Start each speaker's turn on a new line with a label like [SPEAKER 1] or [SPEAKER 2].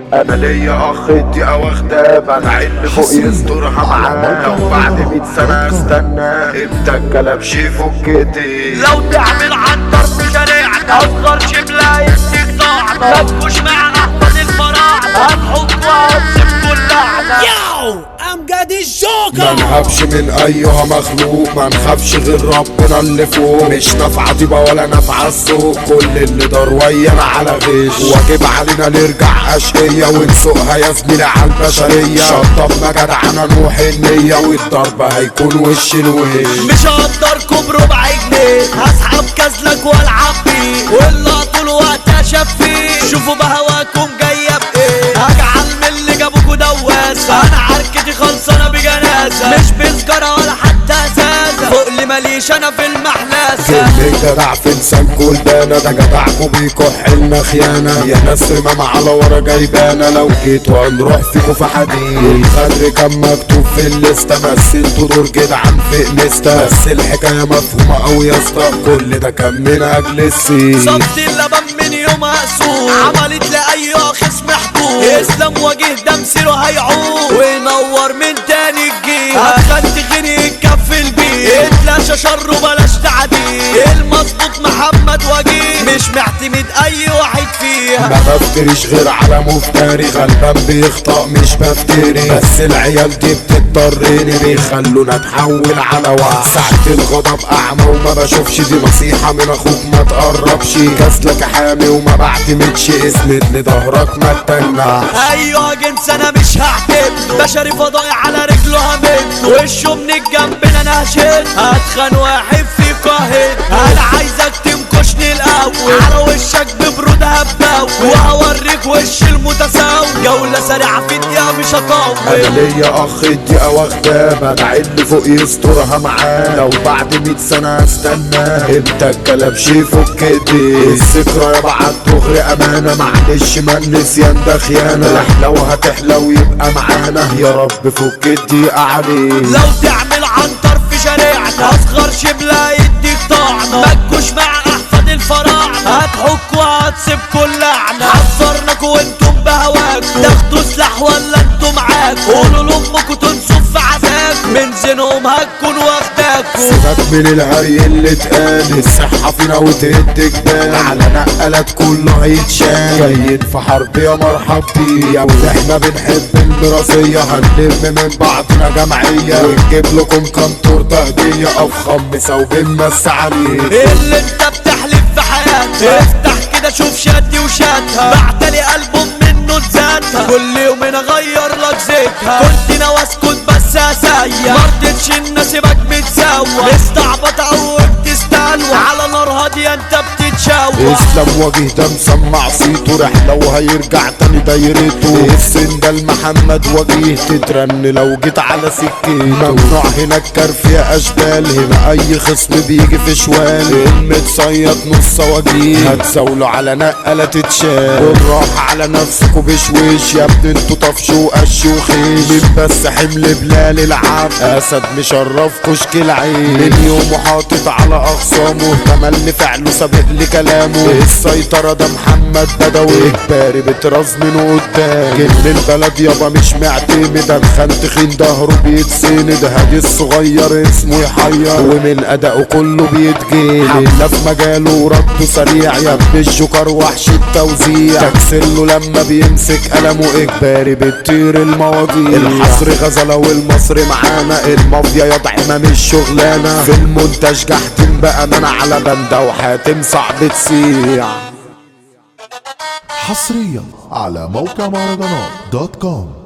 [SPEAKER 1] انا ليا اخ دي واخداه انا عيل فوق يسترها معاه وبعد 100 سنه استنى امتى الكلام شيفه كتير
[SPEAKER 2] لو تعمل عن ضرب شريعنا اصغر شبلة يديك طعنا متكوش مع احمد الفراعنة هنحط وهنسيب كل لعنة
[SPEAKER 3] ياو امجد
[SPEAKER 1] ما
[SPEAKER 3] الجوكر
[SPEAKER 1] نخافش من ايها مخلوق ما نخافش غير ربنا اللي فوق مش نافعة طيبة ولا نافعة السوق كل اللي دار ويانا على غش واجب علينا نرجع اشقية ونسوقها يا زميلي على البشرية شطبنا جدعنا نروح النية والضرب هيكون وش الوش
[SPEAKER 2] مش هقدركم بربع جنيه هسحب كازلك والعب بيه والله طول وقت اشفيه شوفوا بهواكم جايه بايه هجعل من اللي جابوكوا دواسه انا عركتي خلصانه بجنازه مش بسجاره ولا حتى ازازه فوق اللي ماليش انا في المحلاسه
[SPEAKER 1] اللي جدع في لسان كلنا ده جدعكوا بيكح لنا خيانة يا ناس رمام على ورا جايبانا لو جيتوا هنروح فيكوا في حديد الخدر كان مكتوب في الليستة مثلتوا دور جدعان في انستا بس الحكاية مفهومة أوي يا اسطى كل ده كان من أجل السين
[SPEAKER 2] صبت اللبن من يوم مقسوم عملت لأي خصم حبوب اسلام وجه ده مسيره هيعوم وينور من تاني الجيل هتخلي غني يكفي البيت اتلاشى شر وبلاش تعديل المظبوط محمد وجيه مش معتمد اي واحد فيها
[SPEAKER 1] ما بفتريش غير على مفتري غلبان بيخطأ مش بفتري بس العيال دي بتضطرني بيخلونا نتحول على واحد ساعة الغضب أعمى وما بشوفش دي نصيحة من أخوك ما تقربش كسلك حامي وما بعتمدش اسند لظهرك ما تتنعش
[SPEAKER 2] ايوه جنس انا مش هعتمده بشري فضائي على رجله همد وشه من الجنب انا هشد هتخن واحد في قاهد انا عايزك تنكشني الاول على وشك ببرود هبداوي وهوريك وش المتساوي جولة سريعة في دقيقة مش هطول
[SPEAKER 1] انا ليا اخ الدقيقة واخداه بدع اللي فوق يسترها معاه لو بعد 100 سنة استنى امتى الكلام يفك ايديه الذكرى يا بعد دغري امانة معلش ما النسيان ده خيانة لو هتحلو يبقى معانا يا رب فك الدقيقة عليه
[SPEAKER 2] لو تعمل عنتر في شارعنا اصغر شبلة يديك طعنة متكوش مع احفاد الفراعنة هتحك وهتسيب كل لعنة حذرناكوا وانتم بهواكوا تاخدوا سلاح ولا انتم معاكوا قولوا لامكوا تنسوا في عذاب من زينهم هتكون واخداكوا
[SPEAKER 1] سيبك من الهري اللي اتقال الصحة فينا وتهد جبال على نقلات كله هيتشال جايين في حرب يا مرحب بيه يا ابني احنا بنحب الميراثية هنلم من بعضنا جمعية ونجيب لكم كام تورته هدية افخم مساوبين مس عليه
[SPEAKER 2] اللي انت بتحلف في حياتها افتح كده شوف شدي وشاتها بعتلي ألبوم منه اتزادها كل يوم اغير لك زيتها كنت ناوي اسكت بس اسيا مرضتش ان اسيبك متسوى مستعبط او بتستلوى على نار هادية انت بتتشوى
[SPEAKER 1] اسلام وجه ده مسمع صيته رحلة وهيرجع تاني دايرته السن ده المحمد وجيه تترن لو جيت على سكين ممنوع هنا الكرف يا اشبال هنا اي خصم بيجي في شوال المتصيد نص وجيه هتزاولوا على نقلة تتشال والراحة على نفسكوا بشويش يا ابني انتوا طفش وقش وخيش مين بس حمل بلال العب اسد مشرف كشك العين من يوم حاطط على اخصامه تملي فعله سابق لكلامه السيطرة ده محمد بدوي اجباري بتراز من قدام جن البلد يابا مش معتمد اتخن تخين ظهره بيتسند هادي الصغير اسمه يحير ومن اداؤه كله بيتجيل حملة في مجاله ورده سريع يا ابن الجوكر وحش التوزيع تكسله لما بيمسك قلمه اجباري بتطير المواضيع الحصر غزله والمصري معانا المافيا يضع امام الشغلانه في المونتاج جحدين بامانه على بنده وحاتم صعب تسيع
[SPEAKER 4] حصريا على موقع مهرجانات دوت كوم